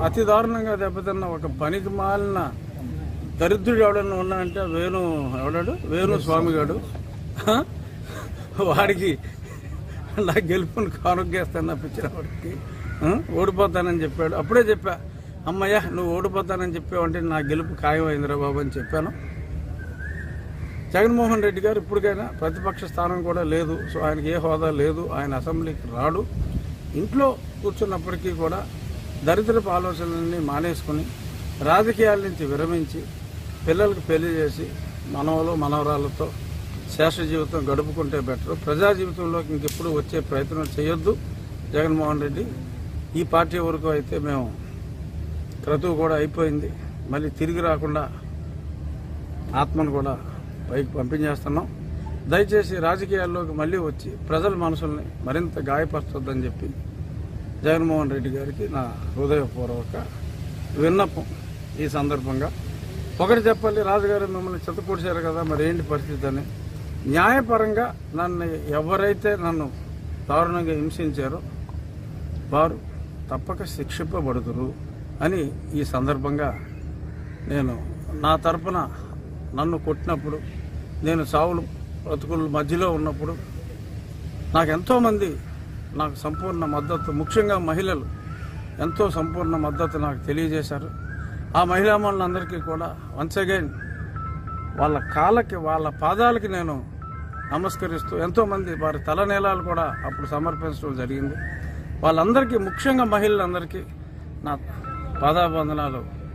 అతి దారుణంగా దెబ్బతిన్న ఒక పనికి మాలిన దరిద్రుడు ఎవడన్నా ఉన్నాడంటే వేణు ఎవడాడు వేణు స్వామిగాడు హ? వాడికి నా గెలుపుని కానుకేస్తాను తప్పించిన వాడికి హ? ఓడిపోతానని చెప్పాడు అప్పుడే చెప్పా అమ్మయ్య నువ్వు ఓడిపోతానని చెప్పావంటే నా గెలుపు ఖాయమైందిరా బాబు అని చెప్పాను జగన్మోహన్ రెడ్డి గారు ఇప్పటికైనా ప్రతిపక్ష స్థానం కూడా లేదు సో ఆయనకి ఏ హోదా లేదు ఆయన అసెంబ్లీకి రాడు ఇంట్లో కూర్చున్నప్పటికీ కూడా దరిద్రపు ఆలోచనలన్నీ మానేసుకుని రాజకీయాల నుంచి విరమించి పిల్లలకు పెళ్లి చేసి మనవలు మనవరాలతో శేష జీవితం గడుపుకుంటే బెటర్ ప్రజా జీవితంలోకి ఇంకెప్పుడు వచ్చే ప్రయత్నం చేయొద్దు జగన్మోహన్ రెడ్డి ఈ పార్టీ వరకు అయితే మేము క్రతువు కూడా అయిపోయింది మళ్ళీ తిరిగి రాకుండా ఆత్మను కూడా పైకి పంపించేస్తున్నాం దయచేసి రాజకీయాల్లోకి మళ్ళీ వచ్చి ప్రజల మనసుల్ని మరింత గాయపరచొద్దని చెప్పి జగన్మోహన్ రెడ్డి గారికి నా హృదయపూర్వక విన్నపం ఈ సందర్భంగా ఒకటి చెప్పాలి రాజుగారు మిమ్మల్ని చెత్తపొడిచారు కదా మరి ఏంటి పరిస్థితి అని న్యాయపరంగా నన్ను ఎవరైతే నన్ను దారుణంగా హింసించారో వారు తప్పక శిక్షింపబడుతురు అని ఈ సందర్భంగా నేను నా తరపున నన్ను కొట్టినప్పుడు నేను సావులు బ్రతుకుల మధ్యలో ఉన్నప్పుడు నాకు ఎంతోమంది నాకు సంపూర్ణ మద్దతు ముఖ్యంగా మహిళలు ఎంతో సంపూర్ణ మద్దతు నాకు తెలియజేశారు ఆ మహిళామణులందరికీ కూడా వన్స్ అగైన్ వాళ్ళ కాళ్ళకి వాళ్ళ పాదాలకి నేను నమస్కరిస్తూ ఎంతోమంది వారి తలనీలాలు కూడా అప్పుడు సమర్పించడం జరిగింది వాళ్ళందరికీ ముఖ్యంగా మహిళలందరికీ నా పాదాబంధనాలు